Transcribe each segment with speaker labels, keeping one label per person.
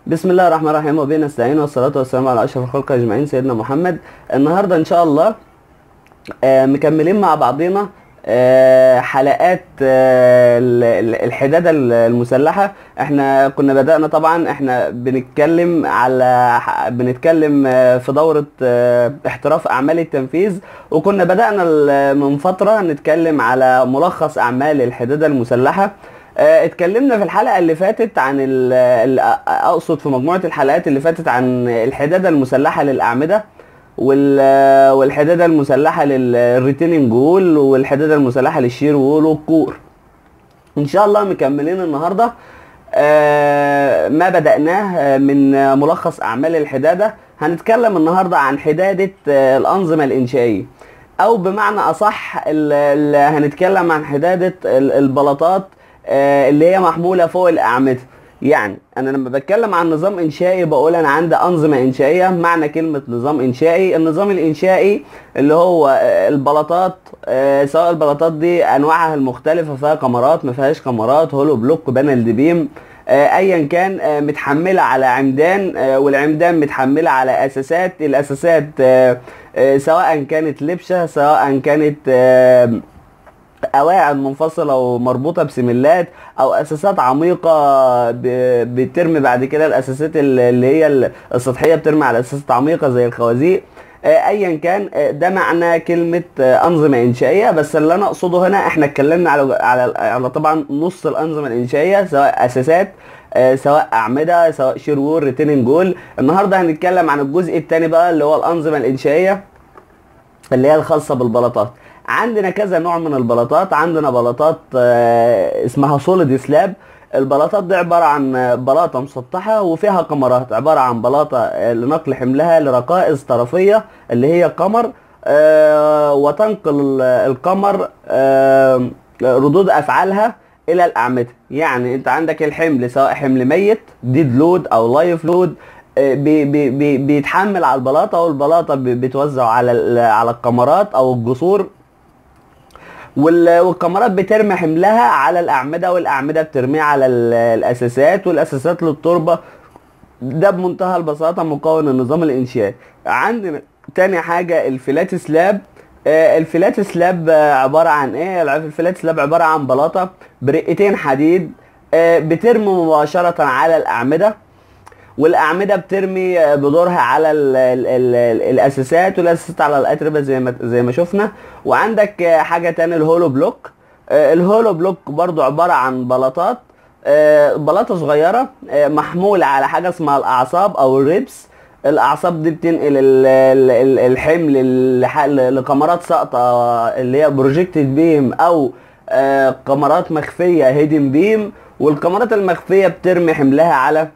Speaker 1: بسم الله الرحمن الرحيم وبه نستعين والصلاة والسلام على أشرف الخلق أجمعين سيدنا محمد النهاردة إن شاء الله آه، مكملين مع بعضينا آه، حلقات آه، ال- ال- الحدادة المسلحة احنا كنا بدأنا طبعا احنا بنتكلم على ح- بنتكلم آه، في دورة آه، احتراف أعمال التنفيذ وكنا بدأنا ال- من فترة نتكلم على ملخص أعمال الحدادة المسلحة آه، اتكلمنا في الحلقة اللي فاتت عن ال- ال- اقصد في مجموعة الحلقات اللي فاتت عن الحدادة المسلحة للأعمدة وال- والحدادة المسلحة للريتيننج وول والحدادة المسلحة للشير وول والكور ان شاء الله مكملين النهارده آه، ما بدأناه آه، من آه، ملخص أعمال الحدادة هنتكلم النهارده عن حدادة آه، الأنظمة الإنشائية أو بمعنى أصح ال- ال- هنتكلم عن حدادة ال- البلاطات آه، اللي هي محمولة فوق الأعمدة يعني أنا لما بتكلم عن نظام إنشائي بقول أنا عندي أنظمة إنشائية معنى كلمة نظام إنشائي النظام الإنشائي اللي هو آه، البلاطات آه، سواء البلاطات دي أنواعها المختلفة فيها كمرات ما فيهاش كمرات هولو بلوك بانل بيم آه، ايا كان آه، متحمله على عمدان آه، والعمدان متحمله على اساسات الاساسات آه، آه، سواء كانت لبشه سواء كانت آه، قواعد منفصله ومربوطه بسملات او اساسات عميقه ب- بترمي بعد كده الاساسات ال- اللي هي ال- السطحيه بترمي على اساسات عميقه زي الخوازيق آه، ايا كان آه، ده معنى كلمه آه، انظمه انشائيه بس اللي انا اقصده هنا احنا اتكلمنا على على على طبعا نص الانظمه الانشائيه سواء اساسات آه، سواء اعمده سواء شير وول ريتيننج جول النهارده هنتكلم عن الجزء الثاني بقى اللي هو الانظمه الانشائيه اللي هي الخاصة بالبلاطات عندنا كذا نوع من البلاطات عندنا بلاطات آه، اسمها سوليد سلاب البلاطات دي عبارة عن آه، بلاطة مسطحة وفيها كمرات عبارة عن بلاطة آه، لنقل حملها لركائز طرفية اللي هي قمر آه، وتنقل ال- القمر آه، ردود أفعالها إلى الأعمدة يعني أنت عندك الحمل سواء حمل ميت ديد لود أو لايف لود آه، بي بي بي بيتحمل على البلاطه والبلاطه بي- بتوزع على ال- على الكمرات او الجسور وال- والكمرات بترمي حملها على الاعمده والاعمده بترميه على ال- الاساسات والاساسات للتربه ده بمنتهى البساطه مكون النظام الانشائي عندنا تاني حاجه الفلات سلاب آه، الفلات سلاب آه، عباره عن ايه الع- الفلات سلاب عباره عن بلاطه برقتين حديد آه، بترمي مباشره على الاعمده والاعمده بترمي بدورها على ال ال ال ال الاساسات والاساسات على الاتربه زي ما زي ما شفنا وعندك حاجه تاني الهولو بلوك آه، الهولو بلوك برضو عباره عن بلاطات آه، بلاطه صغيره آه، محموله على حاجه اسمها الاعصاب او الريبس الاعصاب دي بتنقل ال- ال- ال- الحمل لح- لكاميرات ساقطه اللي هي بروجكتد بيم او آه، كاميرات مخفيه هيدن بيم والكاميرات المخفيه بترمي حملها على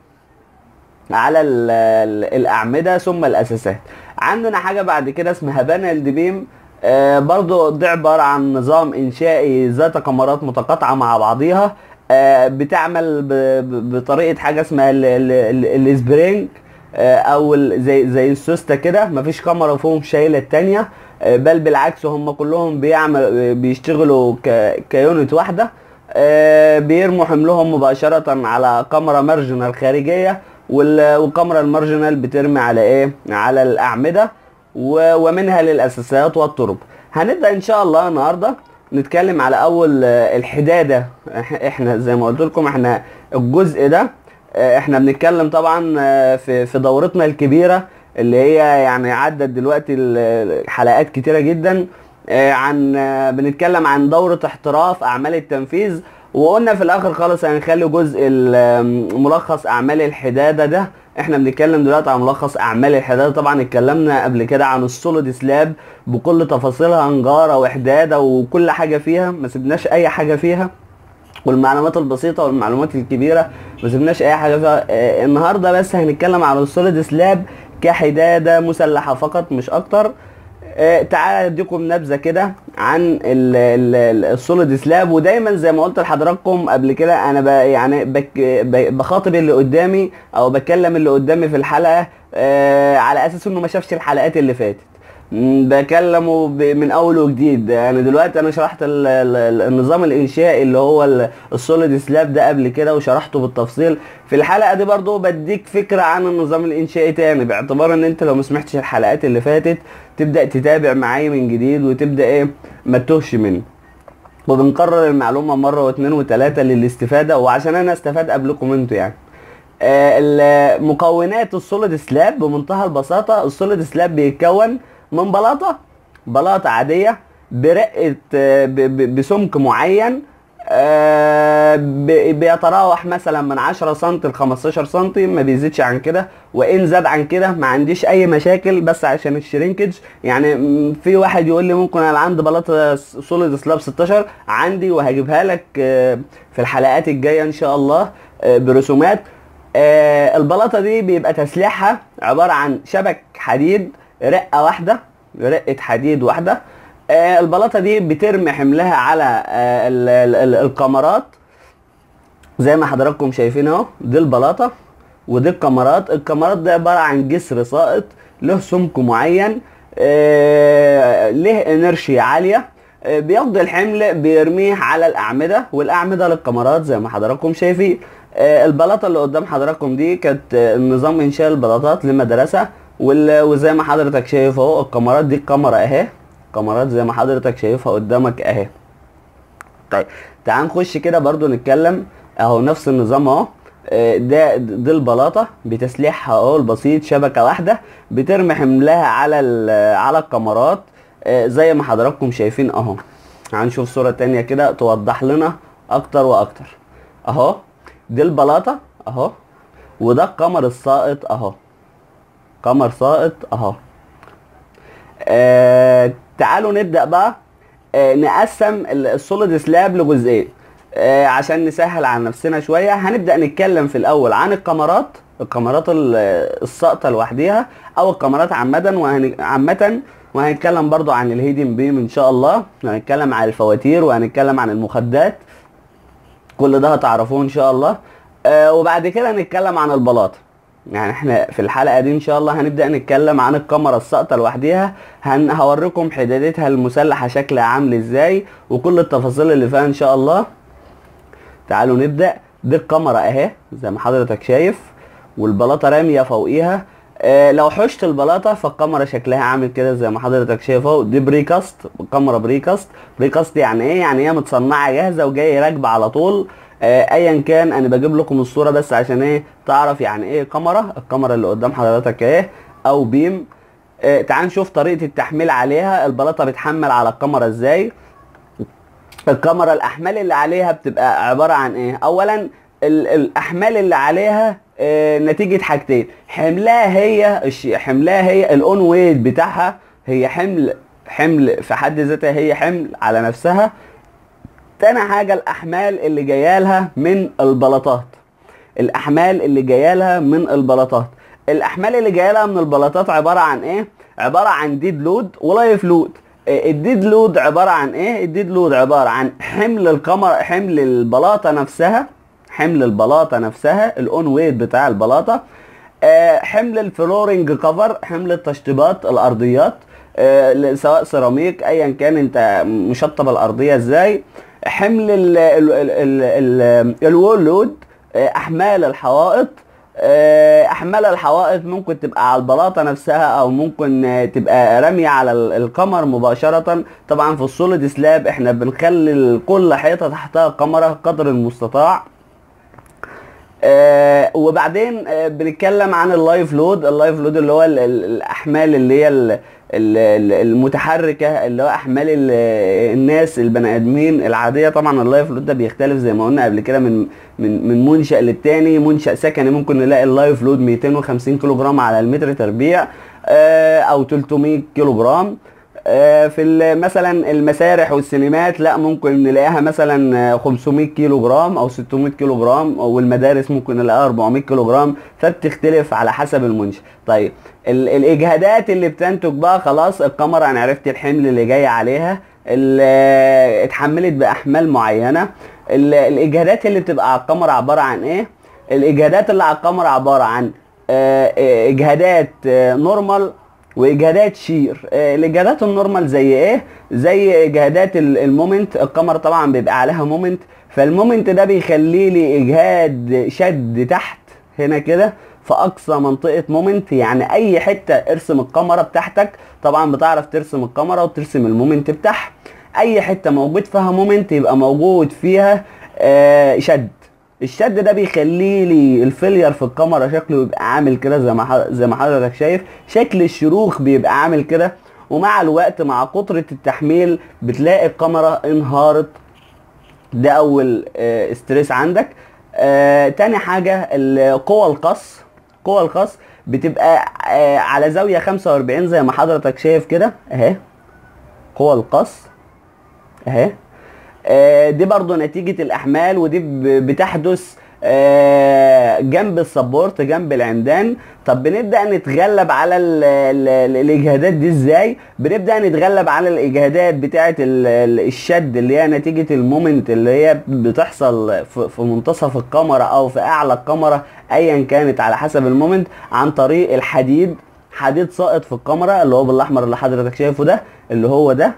Speaker 1: على ال ال الاعمده ثم الاساسات عندنا حاجه بعد كده اسمها بانل دي بيم آه برضو دي عباره عن نظام انشائي ذات كمرات متقاطعه مع بعضيها آه بتعمل ب- ب- بطريقه حاجه اسمها ال- ال- ال- السبرينج آه او ال- زي زي السوسته كده مفيش كاميرا فيهم شايله التانيه آه بل بالعكس هم كلهم بيعمل بيشتغلوا ك- كيونت واحده آه، بيرموا حملهم مباشرة على كاميرا مارجنال خارجية وال- والكاميرا المارجنال بترمي على ايه؟ على الأعمدة و- ومنها للأساسات والطرق. هنبدأ إن شاء الله النهاردة نتكلم على أول آه، الحدادة إح- احنا زي ما قلت لكم احنا الجزء ده آه، احنا بنتكلم طبعا آه، في في دورتنا الكبيرة اللي هي يعني عدت دلوقتي ال- الحلقات كتيرة جدا آه، عن آه، بنتكلم عن دورة احتراف أعمال التنفيذ وقلنا في الآخر خالص هنخلي جزء ال- آم، ملخص أعمال الحدادة ده احنا بنتكلم دلوقتي عن ملخص أعمال الحدادة طبعا اتكلمنا قبل كده عن السوليد سلاب بكل تفاصيلها نجارة وحدادة وكل حاجة فيها ما سيبناش أي حاجة فيها والمعلومات البسيطة والمعلومات الكبيرة ما سيبناش أي حاجة فيها آه، النهاردة بس هنتكلم عن السوليد سلاب كحدادة مسلحة فقط مش أكتر آه، تعالى اديكم نبذه كده عن ال- ال- ال- السوليد سلاب ودايما زي ما قلت لحضراتكم قبل كده انا ب يعني بك ب- بخاطب اللي قدامي او بكلم اللي قدامي في الحلقه آه، على اساس انه ما شافش الحلقات اللي فاتت م، بكلمه ب- من اول وجديد يعني دلوقتي انا شرحت ال- ال- ال- النظام الانشائي اللي هو ال- السوليد سلاب ده قبل كده وشرحته بالتفصيل في الحلقه دي برضو بديك فكره عن النظام الانشائي تاني باعتبار ان انت لو ما سمعتش الحلقات اللي فاتت تبدا تتابع معايا من جديد وتبدا ايه ما تتوهش مني وبنكرر المعلومه مره واثنين وثلاثه للاستفاده وعشان انا استفاد قبلكم انتوا يعني آه، ال- مكونات السوليد سلاب بمنتهى البساطه السوليد سلاب بيتكون من بلاطه بلاطه عاديه برقه آه، ب- ب- بسمك معين آه، ب- بيتراوح مثلا من 10 سم ل 15 سم ما بيزيدش عن كده وان زاد عن كده ما عنديش اي مشاكل بس عشان الشرينكج يعني م، في واحد يقول لي ممكن انا عندي بلاطه سوليد سلاب 16 عندي وهجيبها لك آه، في الحلقات الجايه ان شاء الله آه، برسومات آه، البلاطه دي بيبقى تسليحها عباره عن شبك حديد رقه واحده رقه حديد واحده آه، البلاطه دي بترمي حملها على آه، ال- ال- ال- الكاميرات زي ما حضراتكم شايفين اهو دي البلاطه ودي الكاميرات الكاميرات دي عباره عن جسر ساقط له سمك معين آه، له انرشيا عاليه آه، بياخد الحمل بيرميه على الاعمده والاعمده للكاميرات زي ما حضراتكم شايفين آه، البلاطه اللي قدام حضراتكم دي كانت آه، نظام انشاء البلاطات لمدرسه وال- وزي ما حضرتك شايف اهو الكاميرات دي الكاميرا اهي كاميرات زي ما حضرتك شايفها قدامك اهي طيب تعال نخش كده برضو نتكلم اهو نفس النظام اهو آه، ده دي البلاطه بتسليحها اهو البسيط شبكه واحده بترمي حملها على ال- على الكاميرات آه، زي ما حضراتكم شايفين اهو هنشوف صوره تانية كده توضح لنا اكتر واكتر اهو دي البلاطه اهو وده القمر الساقط اهو قمر ساقط اهو آه تعالوا نبدا بقى آه نقسم ال- السوليد سلاب لجزئين آه عشان نسهل على نفسنا شويه هنبدا نتكلم في الاول عن الكاميرات الكاميرات ال- الساقطه لوحديها او الكاميرات عامه وهن... عامه وهنتكلم برضو عن الهيدن بيم ان شاء الله وهنتكلم عن الفواتير وهنتكلم عن المخدات كل ده هتعرفوه ان شاء الله آه وبعد كده نتكلم عن البلاطه يعني احنا في الحلقه دي ان شاء الله هنبدا نتكلم عن الكاميرا الساقطه لوحديها هن هوريكم حدادتها المسلحه شكلها عامل ازاي وكل التفاصيل اللي فيها ان شاء الله تعالوا نبدا دي الكاميرا اهي زي ما حضرتك شايف والبلاطه راميه فوقيها آه لو حشت البلاطه فالكاميرا شكلها عامل كده زي ما حضرتك شايف اهو دي بريكاست كاميرا بريكاست بريكاست يعني ايه يعني هي متصنعه جاهزه وجايه راكبه على طول آه ايا كان انا بجيب لكم الصوره بس عشان ايه تعرف يعني ايه كاميرا الكاميرا اللي قدام حضرتك اهي او بيم آه تعال نشوف طريقه التحميل عليها البلاطه بتحمل على الكاميرا ازاي الكاميرا الاحمال اللي عليها بتبقى عباره عن ايه اولا ال- الاحمال اللي عليها آه، نتيجه حاجتين حملها هي الش- حملها هي الاون ويت بتاعها هي حمل حمل في حد ذاتها هي حمل على نفسها تاني حاجه الاحمال اللي جايه لها من البلاطات الاحمال اللي جايه لها من البلاطات الاحمال اللي جايه لها من البلاطات عباره عن ايه عباره عن ديد لود ولايف لود إيه الديد لود عباره عن ايه الديد لود عباره عن حمل الكاميرا حمل البلاطه نفسها حمل البلاطه نفسها الاون ويت بتاع البلاطه آه، حمل الفلورنج كفر حمل التشطيبات الارضيات آه، سواء سيراميك ايا كان انت مشطب الارضيه ازاي حمل ال ال ال ال ال الوول لود آه، احمال الحوائط آه، احمال الحوائط ممكن تبقى على البلاطه نفسها او ممكن آه، تبقى راميه على ال- القمر مباشره طبعا في السوليد سلاب احنا بنخلي كل حيطه تحتها كاميرا قدر المستطاع آه وبعدين آه بنتكلم عن اللايف لود اللايف لود اللي هو ال- ال- الاحمال اللي هي ال- ال- ال- المتحركه اللي هو احمال ال- الناس البني ادمين العاديه طبعا اللايف لود ده بيختلف زي ما قلنا قبل كده من من من منشا للتاني منشا سكني ممكن نلاقي اللايف لود 250 كيلو جرام على المتر تربيع آه او 300 كيلو جرام آه، في ال- مثلا المسارح والسينمات لا ممكن نلاقيها مثلا آه، 500 كيلو جرام او 600 كيلو جرام والمدارس ممكن نلاقيها 400 كيلو جرام فبتختلف على حسب المنشأ طيب ال- الاجهادات اللي بتنتج بقى خلاص الكاميرا انا عرفت الحمل اللي جاي عليها ال- آه، اتحملت باحمال معينه ال- الاجهادات اللي بتبقى على الكاميرا عباره عن ايه الاجهادات اللي على الكاميرا عباره عن آه، آه، اجهادات آه، نورمال واجهادات شير آه، الاجهادات النورمال زي ايه زي اجهادات ال- المومنت الكاميرا طبعا بيبقى عليها مومنت فالمومنت ده بيخلي لي اجهاد شد تحت هنا كده في اقصى منطقه مومنت يعني اي حته ارسم الكاميرا بتاعتك طبعا بتعرف ترسم الكاميرا وترسم المومنت بتاعها اي حته موجود فيها مومنت يبقى موجود فيها آه شد الشد ده بيخلي لي الفيلير في الكاميرا شكله يبقى عامل كده زي ما ح- زي ما حضرتك شايف شكل الشروخ بيبقى عامل كده ومع الوقت مع قطرة التحميل بتلاقي الكاميرا انهارت ده اول آه، ستريس عندك آه، تاني حاجة ال- قوى القص قوى القص بتبقى آه، على زاوية 45 زي ما حضرتك شايف كده اهي قوى القص اهي آه، دي برضو نتيجة الأحمال ودي ب- بتحدث آه، جنب السبورت جنب العمدان طب بنبدأ نتغلب على ال ال ال الإجهادات دي ازاي بنبدأ نتغلب على الإجهادات بتاعة ال- ال- الشد اللي هي نتيجة المومنت اللي هي بتحصل في في منتصف الكاميرا أو في أعلى الكاميرا أيا كانت على حسب المومنت عن طريق الحديد حديد ساقط في الكاميرا اللي هو بالأحمر اللي حضرتك شايفه ده اللي هو ده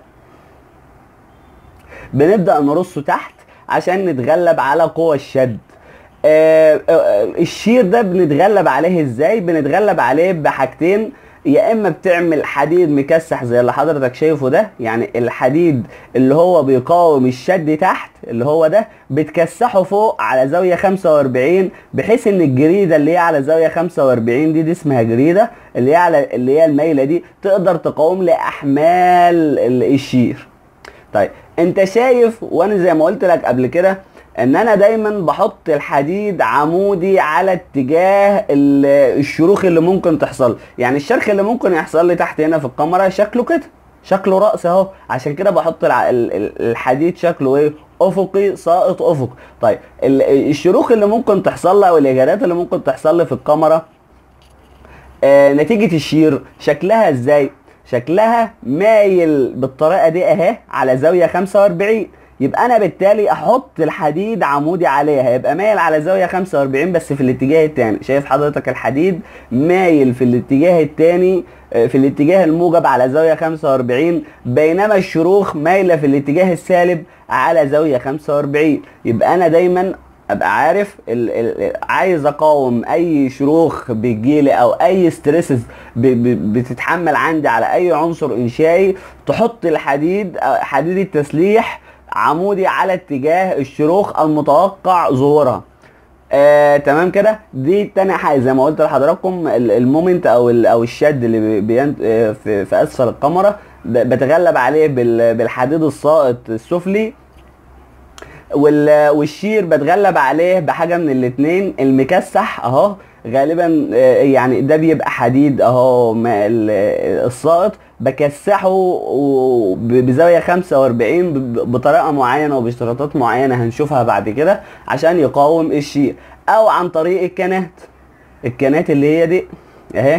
Speaker 1: بنبدأ نرصه تحت عشان نتغلب على قوى الشد آه، آه، آه، الشير ده بنتغلب عليه ازاي بنتغلب عليه بحاجتين يا اما بتعمل حديد مكسح زي اللي حضرتك شايفه ده يعني الحديد اللي هو بيقاوم الشد تحت اللي هو ده بتكسحه فوق على زاوية 45 بحيث ان الجريدة اللي هي على زاوية 45 دي دي اسمها جريدة اللي هي على اللي هي المايلة دي تقدر تقاوم لأحمال ال- الشير طيب انت شايف وانا زي ما قلت لك قبل كده ان انا دايما بحط الحديد عمودي على اتجاه ال- الشروخ اللي ممكن تحصل يعني الشرخ اللي ممكن يحصل لي تحت هنا في الكاميرا شكله كده شكله رأس اهو عشان كده بحط الع- ال- ال- الحديد شكله ايه افقي ساقط افق طيب ال- الشروخ اللي ممكن تحصل لي او الاجهادات اللي ممكن تحصل لي في الكاميرا آه نتيجة الشير شكلها ازاي شكلها مايل بالطريقة دي اهي على زاوية 45 يبقى انا بالتالي احط الحديد عمودي عليها يبقى مايل على زاوية 45 بس في الاتجاه التاني شايف حضرتك الحديد مايل في الاتجاه التاني آه، في الاتجاه الموجب على زاوية 45 بينما الشروخ مايلة في الاتجاه السالب على زاوية 45 يبقى انا دايما ابقى عارف ال ال عايز اقاوم اي شروخ بتجيلي او اي ستريسز بتتحمل عندي على اي عنصر انشائي تحط الحديد أو حديد التسليح عمودي على اتجاه الشروخ المتوقع ظهورها آه، تمام كده دي تاني حاجه زي ما قلت لحضراتكم ال- المومنت او ال- او الشد اللي بي- بين آه، في, في اسفل الكاميرا ب- بتغلب عليه بال- بالحديد الساقط السفلي وال- والشير بتغلب عليه بحاجه من الاتنين المكسح اهو غالبا آه، يعني ده بيبقى حديد اهو ما- ال- الساقط بكسحه و- ب- بزاويه 45 ب- بطريقه معينه وباشتراطات معينه هنشوفها بعد كده عشان يقاوم الشير او عن طريق الكنات الكنات اللي هي دي اهي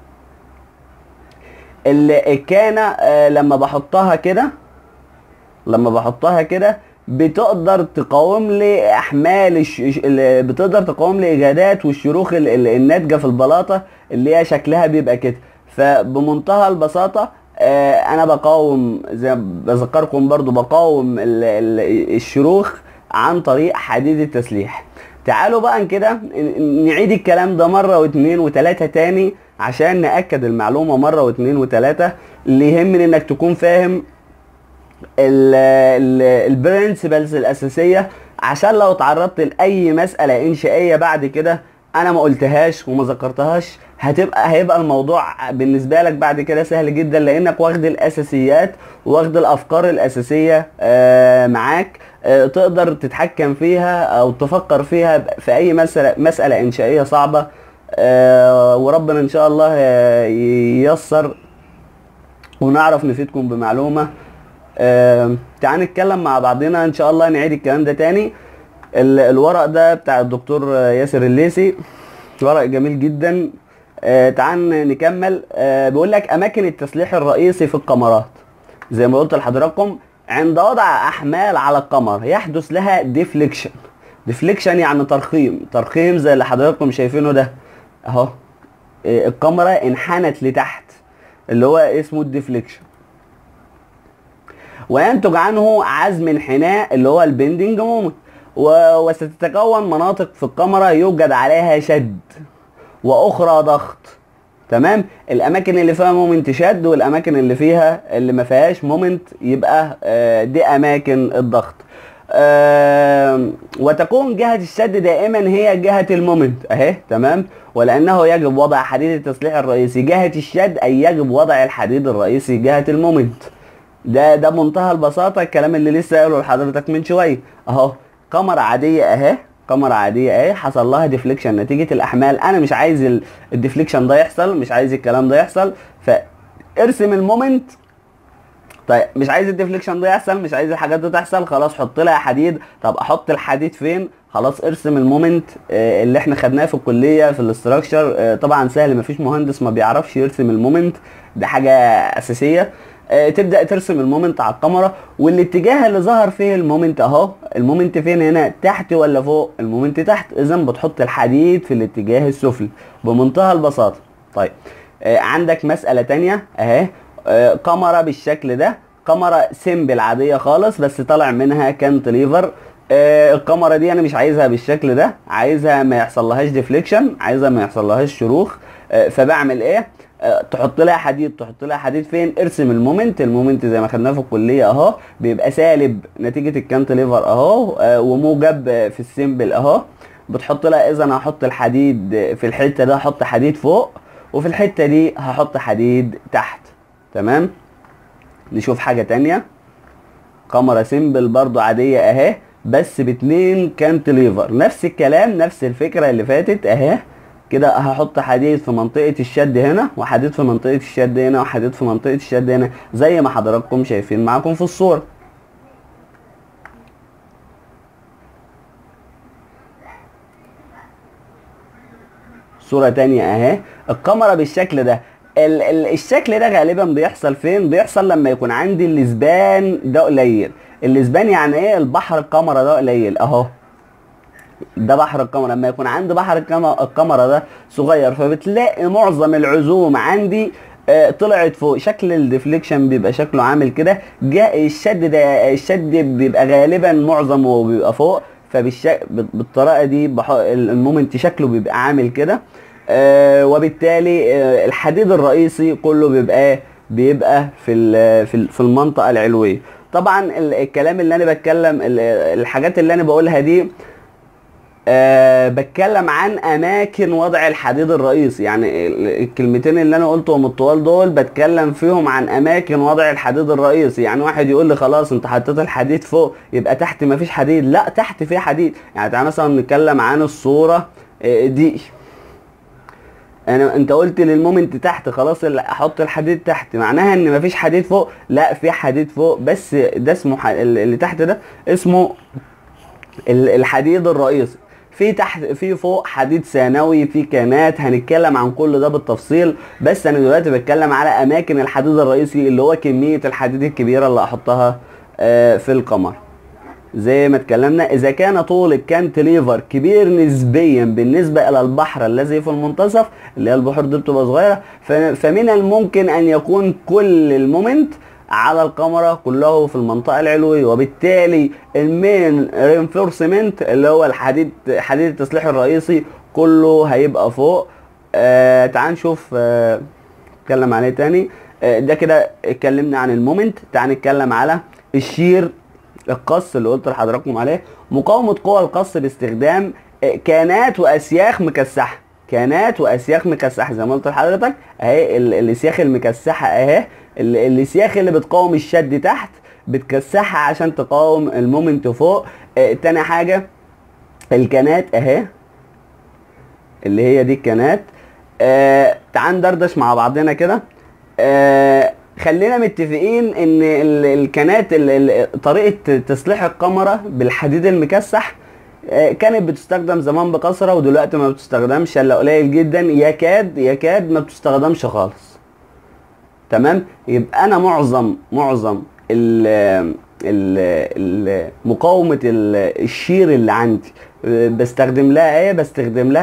Speaker 1: ال- الكانه آه، لما بحطها كده لما بحطها كده بتقدر تقاوم لي احمال الش... الش- ال- بتقدر تقاوم لي اجهادات والشروخ ال- ال- الناتجه في البلاطه اللي هي شكلها بيبقى كده فبمنتهى البساطه آه انا بقاوم زي ما بذكركم برضو بقاوم ال... ال... الشروخ عن طريق حديد التسليح تعالوا بقى كده ن- نعيد الكلام ده مره واثنين وثلاثه تاني عشان ناكد المعلومه مره واثنين وثلاثه اللي يهمني انك تكون فاهم البرنسبلز الاساسيه عشان لو تعرضت لاي مساله انشائيه بعد كده انا ما قلتهاش وما ذكرتهاش هتبقى هيبقى الموضوع بالنسبه لك بعد كده سهل جدا لانك واخد الاساسيات واخد الافكار الاساسيه آه، معاك آه، تقدر تتحكم فيها او تفكر فيها في اي مساله مساله انشائيه صعبه آه، وربنا ان شاء الله آه، ييسر ونعرف نفيدكم بمعلومه آه، تعال نتكلم مع بعضنا ان شاء الله نعيد الكلام ده تاني ال- الورق ده بتاع الدكتور ياسر الليسي ورق جميل جدا آه، تعال نكمل آه، بيقول لك اماكن التسليح الرئيسي في الكاميرات زي ما قلت لحضراتكم عند وضع احمال على القمر يحدث لها ديفليكشن ديفليكشن يعني ترخيم ترخيم زي اللي حضراتكم شايفينه ده اهو آه، الكاميرا انحنت لتحت اللي هو اسمه الديفليكشن وينتج عنه عزم انحناء اللي هو البندنج مومنت وستتكون مناطق في الكاميرا يوجد عليها شد واخرى ضغط تمام الاماكن اللي فيها مومنت شد والاماكن اللي فيها اللي ما فيهاش مومنت يبقى آه، دي اماكن الضغط آه وتكون جهة الشد دائما هي جهة المومنت اهي تمام ولانه يجب وضع حديد التسليح الرئيسي جهة الشد اي يجب وضع الحديد الرئيسي جهة المومنت ده ده منتهى البساطة الكلام اللي لسه قايله لحضرتك من شوية اهو كاميرا عادية اهي كاميرا عادية اهي حصل لها ديفليكشن نتيجة الاحمال انا مش عايز ال- الديفليكشن ده يحصل مش عايز الكلام ده يحصل فارسم المومنت طيب مش عايز الديفليكشن ده يحصل مش عايز الحاجات دي تحصل خلاص حط لها حديد طب احط الحديد فين خلاص ارسم المومنت آه، اللي احنا خدناه في الكليه في الاستراكشر آه، طبعا سهل مفيش مهندس ما بيعرفش يرسم المومنت ده حاجه اساسيه آه، تبدا ترسم المومنت على الكاميرا والاتجاه اللي ظهر فيه المومنت اهو المومنت فين هنا تحت ولا فوق المومنت تحت اذا بتحط الحديد في الاتجاه السفلي بمنتهى البساطه طيب آه، عندك مساله تانية اهي آه، كاميرا بالشكل ده كاميرا سيمبل عاديه خالص بس طالع منها كانتليفر آه الكاميرا دي انا مش عايزها بالشكل ده عايزها ما يحصل لهاش ديفليكشن عايزها ما يحصل لهاش شروخ آه فبعمل ايه آه تحط لها حديد تحط لها حديد فين ارسم المومنت المومنت زي ما خدناه في الكليه اهو بيبقى سالب نتيجه الكانتليفر اهو آه وموجب آه، في السيمبل اهو بتحط لها اذا انا هحط الحديد في الحته ده هحط حديد فوق وفي الحته دي هحط حديد تحت تمام نشوف حاجه تانية كاميرا سيمبل برضو عاديه اهي بس باتنين كانتليفر نفس الكلام نفس الفكره اللي فاتت اهي كده هحط حديد في منطقه الشد هنا وحديد في منطقه الشد هنا وحديد في منطقه الشد هنا زي ما حضراتكم شايفين معاكم في الصوره صورة تانية اهي الكاميرا بالشكل ده ال ال الشكل ده غالبا بيحصل فين بيحصل لما يكون عندي الاسبان ده قليل الاسبان يعني ايه البحر الكاميرا ده قليل اهو ده بحر الكاميرا لما يكون عندي بحر الكام- الكاميرا ده صغير فبتلاقي معظم العزوم عندي آه، طلعت فوق شكل الديفليكشن بيبقى شكله عامل كده جاء الشد ده الشد بيبقى غالبا معظمه بيبقى فوق فبالطريقه دي بح- المومنت شكله بيبقى عامل كده آه، وبالتالي آه، الحديد الرئيسي كله بيبقى إيه؟ بيبقى في ال- في ال- في المنطقه العلويه طبعا ال- الكلام اللي انا بتكلم ال- الحاجات اللي انا بقولها دي أه بتكلم عن اماكن وضع الحديد الرئيسي يعني ال- الكلمتين اللي انا قلتهم الطوال دول بتكلم فيهم عن اماكن وضع الحديد الرئيسي يعني واحد يقول لي خلاص انت حطيت الحديد فوق يبقى تحت مفيش حديد لا تحت فيه حديد يعني تعالى مثلا نتكلم عن الصوره آه، دي انا انت قلت للمومنت تحت خلاص ال- احط الحديد تحت معناها ان مفيش حديد فوق لا في حديد فوق بس ده اسمه ح... اللي تحت ده اسمه ال- الحديد الرئيسي في تحت في فوق حديد ثانوي في كانات هنتكلم عن كل ده بالتفصيل بس انا دلوقتي بتكلم على اماكن الحديد الرئيسي اللي هو كميه الحديد الكبيره اللي احطها آه، في القمر زي ما اتكلمنا اذا كان طول الكانتليفر كبير نسبيا بالنسبه الى البحر الذي في المنتصف اللي هي البحور دي بتبقى صغيره ف- فمن الممكن ان يكون كل المومنت على الكاميرا كله في المنطقه العلويه وبالتالي المين رينفورسمنت اللي هو الحديد حديد التسليح الرئيسي كله هيبقى فوق آه تعال نشوف آه نتكلم عليه تاني آه ده كده اتكلمنا عن المومنت تعال نتكلم على الشير القص اللي قلت لحضراتكم عليه مقاومة قوى القص باستخدام آه، كانات واسياخ مكسحة كانات واسياخ مكسحة زي ما قلت لحضرتك اهي ال- الاسياخ المكسحة اهي ال- الاسياخ اللي بتقاوم الشد تحت بتكسحها عشان تقاوم المومنت فوق آه، تاني حاجة الكانات اهي اللي هي دي الكانات آه تعال ندردش مع بعضنا كده آه خلينا متفقين ان ال- الكانات ال- ال- طريقه تسليح الكاميرا بالحديد المكسح آه، كانت بتستخدم زمان بكثره ودلوقتي ما بتستخدمش الا قليل جدا يكاد يكاد ما بتستخدمش خالص تمام يبقى انا معظم معظم ال ال ال مقاومه ال- الشير اللي عندي آه، بستخدم لها ايه بستخدم لها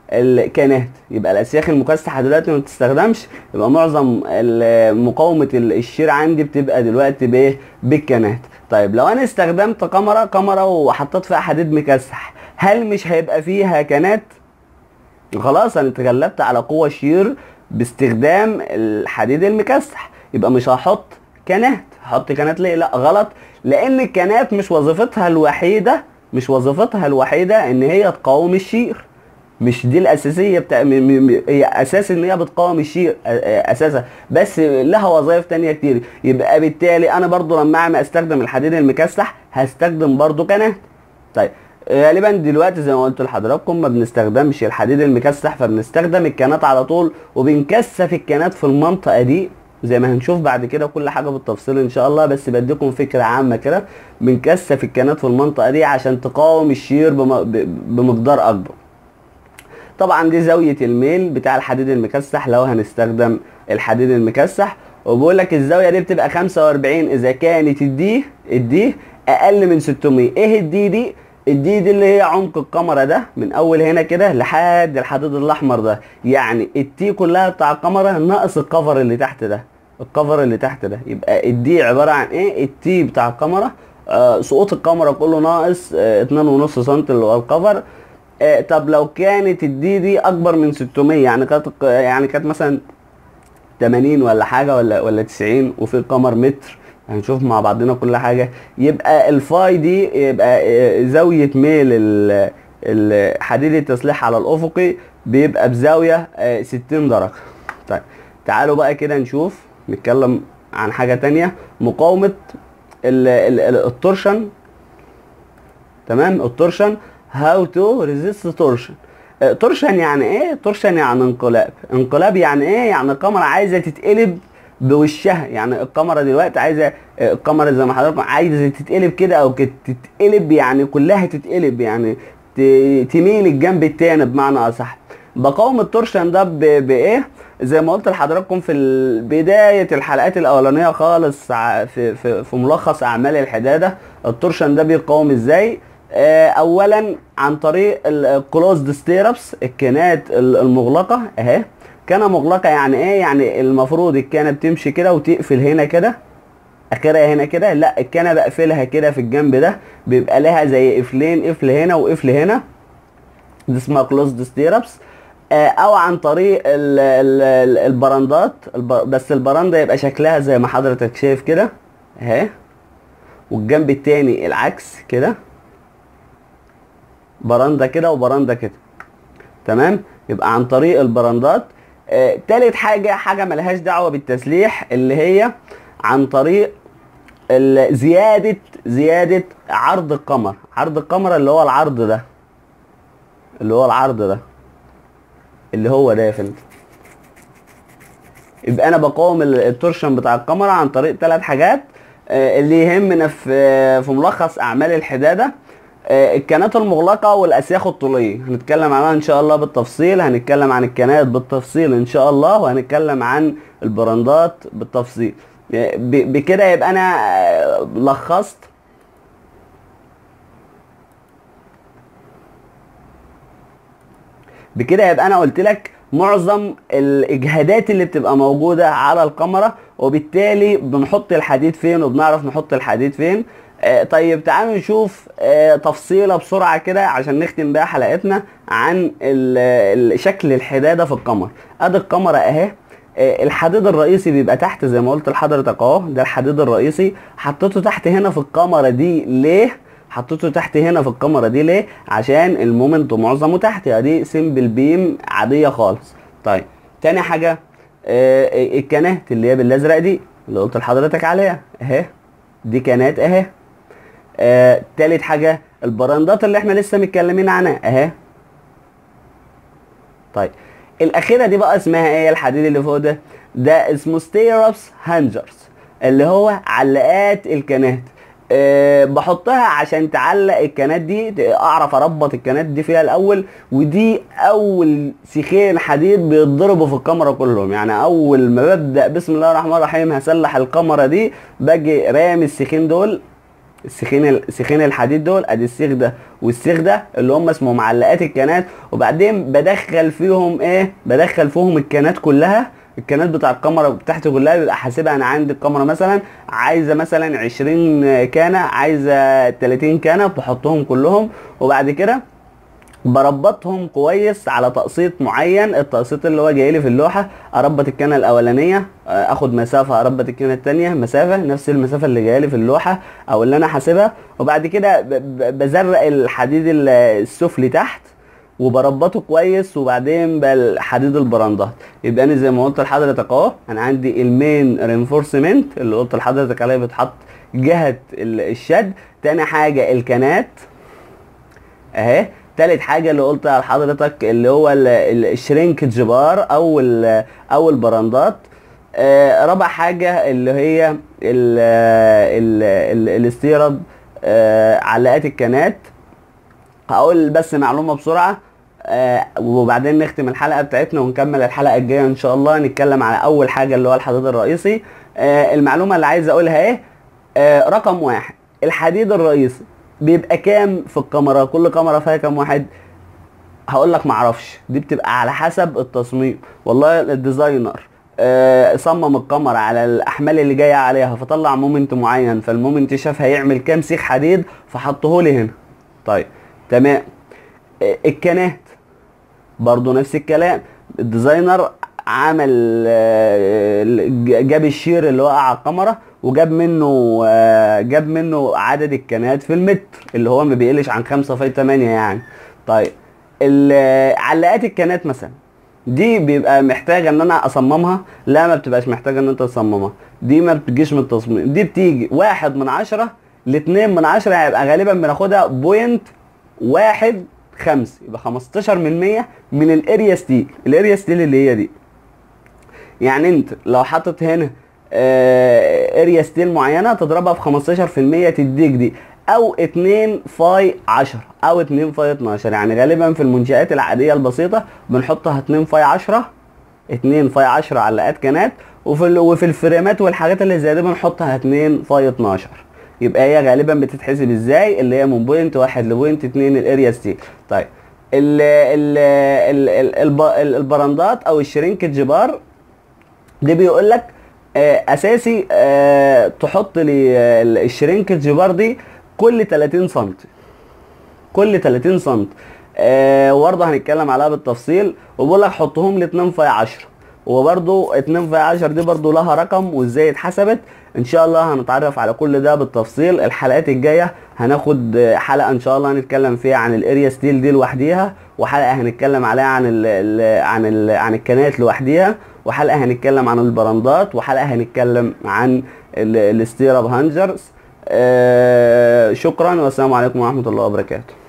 Speaker 1: الكانات يبقى الاسياخ المكسحه دلوقتي ما بتستخدمش يبقى معظم ال- مقاومه ال- الشير عندي بتبقى دلوقتي بايه بالكانات طيب لو انا استخدمت كاميرا كاميرا وحطيت فيها حديد مكسح هل مش هيبقى فيها كانات خلاص انا اتغلبت على قوة شير باستخدام الحديد المكسح يبقى مش هحط كانات هحط كانات ليه لا غلط لان الكانات مش وظيفتها الوحيدة مش وظيفتها الوحيدة ان هي تقاوم الشير مش دي الاساسيه بتاع م- م- م- هي اساس ان هي بتقاوم الشير أ- أ- اساسا بس لها وظائف تانية كتير يبقى بالتالي انا برضو لما اعمل استخدم الحديد المكسح هستخدم برضو كانات طيب غالبا دلوقتي زي ما قلت لحضراتكم ما بنستخدمش الحديد المكسح فبنستخدم الكانات على طول وبنكثف الكانات في المنطقه دي زي ما هنشوف بعد كده كل حاجه بالتفصيل ان شاء الله بس بديكم فكره عامه كده بنكثف الكانات في المنطقه دي عشان تقاوم الشير بم- ب- بمقدار اكبر طبعا دي زاويه الميل بتاع الحديد المكسح لو هنستخدم الحديد المكسح وبقول لك الزاويه دي بتبقى 45 اذا كانت الدي الدي اقل من 600 ايه الدي دي الدي دي اللي هي عمق الكاميرا ده من اول هنا كده لحد الحديد الاحمر ده يعني التي كلها بتاع الكاميرا ناقص الكفر اللي تحت ده الكفر اللي تحت ده يبقى الدي عباره عن ايه التي بتاع الكاميرا آه سقوط الكاميرا كله ناقص آه 2.5 سم اللي هو الكفر آه طب لو كانت الدي دي اكبر من 600 يعني كانت يعني كانت مثلا 80 ولا حاجه ولا ولا 90 وفي القمر متر هنشوف مع بعضنا كل حاجه يبقى الفاي دي يبقى آه، زاويه ميل ال- ال- حديد التسليح على الافقي بيبقى بزاويه آه، 60 درجه طيب تعالوا بقى كده نشوف نتكلم عن حاجه تانية مقاومه ال- ال- ال- التورشن تمام التورشن هاو تو ريزيست تورشن تورشن يعني ايه تورشن يعني انقلاب انقلاب يعني ايه يعني الكاميرا عايزه تتقلب بوشها يعني الكاميرا دلوقتي عايزه آه، الكاميرا زي ما حضراتكم عايزه تتقلب كده او كده تتقلب يعني كلها تتقلب يعني ت- تميل الجنب التاني بمعنى اصح بقاوم التورشن ده ب- بايه زي ما قلت لحضراتكم في ال- بدايه الحلقات الاولانيه خالص ع- في في, في ملخص اعمال الحداده التورشن ده بيقاوم ازاي آه، اولا عن طريق الكلوزد ستيربس الكانات ال- المغلقه اهي كانه مغلقه يعني ايه يعني المفروض الكانه بتمشي كده وتقفل هنا كده اخرها هنا كده لا الكانه بقفلها كده في الجنب ده بيبقى لها زي قفلين قفل هنا وقفل هنا دي اسمها كلوزد ستيربس او عن طريق ال ال ال البراندات الب- بس البراندا يبقى شكلها زي ما حضرتك شايف كده اهي والجنب التاني العكس كده براندا كده وبراندا كده تمام يبقى عن طريق البراندات آه، تالت حاجة حاجة ملهاش دعوة بالتسليح اللي هي عن طريق ال- زيادة زيادة عرض القمر عرض القمر اللي هو العرض ده اللي هو العرض ده اللي هو ده يا فندم يبقى انا بقاوم ال- التورشن بتاع الكاميرا عن طريق ثلاث حاجات آه، اللي يهمنا في في ملخص اعمال الحداده آه، الكانات المغلقه والاسياخ الطوليه هنتكلم عنها ان شاء الله بالتفصيل هنتكلم عن الكانات بالتفصيل ان شاء الله وهنتكلم عن البراندات بالتفصيل آه، ب- بكده يبقى انا آه، لخصت بكده يبقى انا قلت لك معظم الاجهادات اللي بتبقى موجوده على الكاميرا وبالتالي بنحط الحديد فين وبنعرف نحط الحديد فين آه طيب تعالوا نشوف آه تفصيله بسرعه كده عشان نختم بيها حلقتنا عن ال- ال- شكل الحداده في القمر ادي الكاميرا اهي آه، الحديد الرئيسي بيبقى تحت زي ما قلت لحضرتك اهو ده الحديد الرئيسي حطيته تحت هنا في الكاميرا دي ليه حطيته تحت هنا في الكاميرا دي ليه عشان المومنت معظمه تحت يعني دي سيمبل بيم عاديه خالص طيب تاني حاجه آه الكنات اللي هي بالازرق دي اللي قلت لحضرتك عليها اهي دي كانات اهي آه تالت حاجه البراندات اللي احنا لسه متكلمين عنها اهي طيب الاخيره دي بقى اسمها ايه الحديد اللي فوق ده ده اسمه ستيربس هانجرز اللي هو علقات الكنات أه بحطها عشان تعلق الكنات دي ت- اعرف اربط الكنات دي فيها الاول ودي اول سيخين حديد بيتضربوا في الكاميرا كلهم يعني اول ما ببدا بسم الله الرحمن الرحيم هسلح الكاميرا دي باجي رامي السيخين دول السيخين ال- سيخين الحديد دول ادي السيخ ده والسيخ ده اللي هم اسمهم معلقات الكنات وبعدين بدخل فيهم ايه بدخل فيهم الكنات كلها الكنات بتاع الكاميرا بتاعتي كلها بيبقى حاسبها انا عندي الكاميرا مثلا عايزه مثلا 20 كانه عايزه 30 كانه بحطهم كلهم وبعد كده بربطهم كويس على تقسيط معين التقسيط اللي هو جاي لي في اللوحه اربط الكنه الاولانيه آه، اخد مسافه اربط الكنه الثانيه مسافه نفس المسافه اللي جايه لي في اللوحه او اللي انا حاسبها وبعد كده ب- ب- بزرق الحديد ال- السفلي تحت وبربطه كويس وبعدين بالحديد البراندات يبقى انا زي ما قلت لحضرتك اهو انا عندي المين رينفورسمنت اللي قلت لحضرتك عليه بيتحط جهه ال- الشد تاني حاجه الكنات اهي تالت حاجه اللي قلتها لحضرتك اللي هو ال- ال- الشرينكج بار او ال- او البراندات آه، رابع حاجه اللي هي ال ال ال الاستيراد آه، علاقات الكنات هقول بس معلومه بسرعه آه، وبعدين نختم الحلقه بتاعتنا ونكمل الحلقه الجايه ان شاء الله نتكلم على اول حاجه اللي هو الحديد الرئيسي آه، المعلومه اللي عايز اقولها ايه آه، رقم واحد الحديد الرئيسي بيبقى كام في الكاميرا كل كاميرا فيها كام واحد هقول لك معرفش دي بتبقى على حسب التصميم والله الديزاينر آه، صمم الكاميرا على الاحمال اللي جايه عليها فطلع مومنت معين فالمومنت شاف هيعمل كام سيخ حديد فحطه لي هنا طيب تمام آه، الكنات برضو نفس الكلام الديزاينر عمل آه، ج- جاب الشير اللي وقع على الكاميرا وجاب منه آه، جاب منه عدد الكنات في المتر اللي هو ما بيقلش عن 5 في 8 يعني طيب ال- علاقات الكنات مثلا دي بيبقى محتاجه ان انا اصممها لا ما بتبقاش محتاجه ان انت تصممها دي ما بتجيش من التصميم دي بتيجي واحد من عشرة لاتنين من عشرة هيبقى غالبا بناخدها بوينت واحد خمس يبقى 15 من مية من الاريا ستيل الاريا ستيل اللي هي دي يعني انت لو حاطط هنا آه اريا ستيل معينه تضربها في 15% تديك دي او 2 فاي 10 او 2 فاي 12 يعني غالبا في المنشآت العاديه البسيطه بنحطها 2 فاي 10 2 فاي 10 علاقات كنات وفي ال- وفي الفريمات والحاجات اللي زي دي بنحطها 2 فاي 12 يبقى هي غالبا بتتحسب ازاي اللي هي من بوينت واحد لبوينت اتنين الاريا ستيل طيب ال ال ال ال الب- ال- البراندات او الشرينكج بار دي بيقول لك آه، اساسي آه، تحط لي آه، الشرينكج بار دي كل 30 سم كل 30 سم آه وبرضه هنتكلم عليها بالتفصيل وبقول لك حطهم لي 2 في 10 وبرضه 2 في 10 دي برضه لها رقم وازاي اتحسبت ان شاء الله هنتعرف على كل ده بالتفصيل الحلقات الجايه هناخد آه، حلقه ان شاء الله هنتكلم فيها عن الاريا ستيل دي لوحديها وحلقه هنتكلم عليها عن ال ال عن ال عن الكنات لوحديها وحلقه هنتكلم عن البراندات وحلقه هنتكلم عن ال- الاستيرا بهانجرز آه شكرا والسلام عليكم ورحمه الله وبركاته